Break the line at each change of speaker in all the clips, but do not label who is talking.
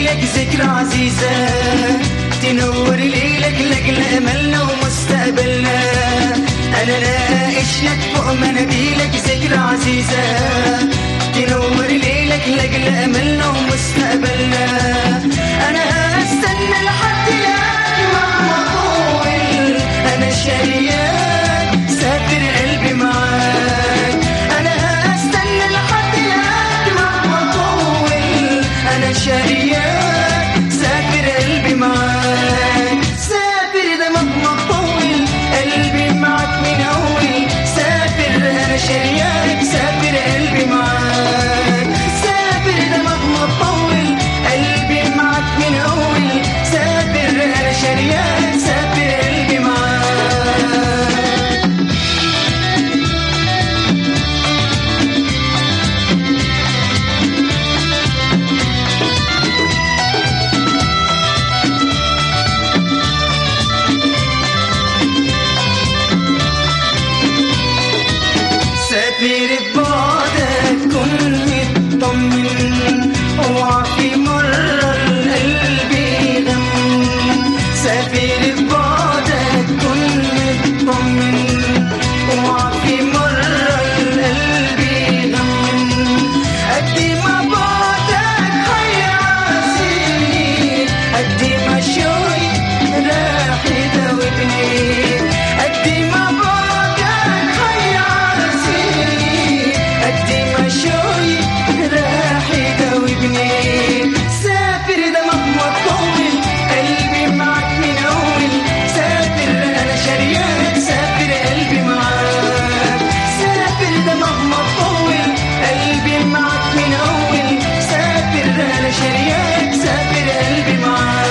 لك ذكرى عزيزة تنور ليلك لك أملنا ومستقبلنا أنا ناقش لك فوق مناديلك ذكرى عزيزة تنور ليلك لك أملنا ومستقبلنا أنا هستنى لحد الآن مهما طول أنا شارياك سافر قلبي معاك أنا هستنى لحد الآن مهما طول أنا شارياك سافر قلبي معاك سافر ده مهما طول قلبي معاك من أول سافر أنا شارياك سافر قلبي معاك سافر ده مهما طول قلبي معاك من أول سافر أنا شارياك سافر قلبي معاك سافر ببعدك كن مطمن اوعى في مرة القلب يغم سافر ببعدك كن مطمن اوعى في مرة القلب يغم قد ما بعدك هيعزيني قد ما شوي راح يداوبني قد ما بعدك هيعزيني قد ما شوي راح يداوبني سافر ده مهما طول قلبي معك من اول سافر انا شريان سافر قلبي معاك سافر ده مهما طول قلبي معك من اول سافر انا شريان سافر قلبي معاك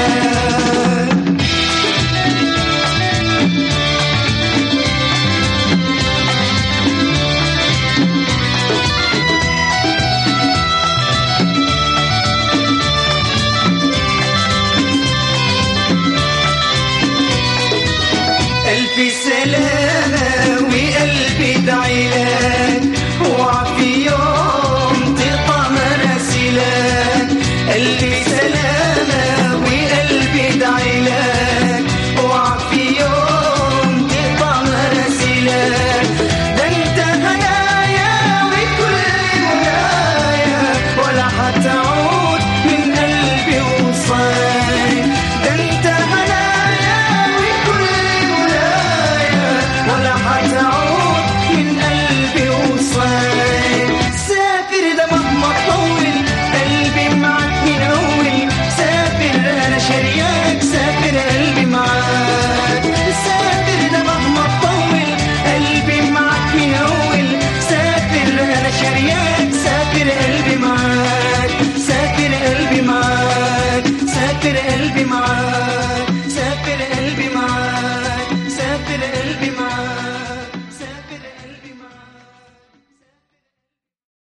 ألف سلامة وقلبي دعيلك وعفي يوم تقطع مراسلك ألف سلامة وقلبي دعيلك وعفي يوم تقطع مراسلك ده انت هنايا وكل منايا ولا هتعود من قلبي وصاي ده انت هنايا وكل منايا ولا هتعود من قلبي وصاي سافر ده مهما طول قلبي معك من اول سافر انا شرياك سافر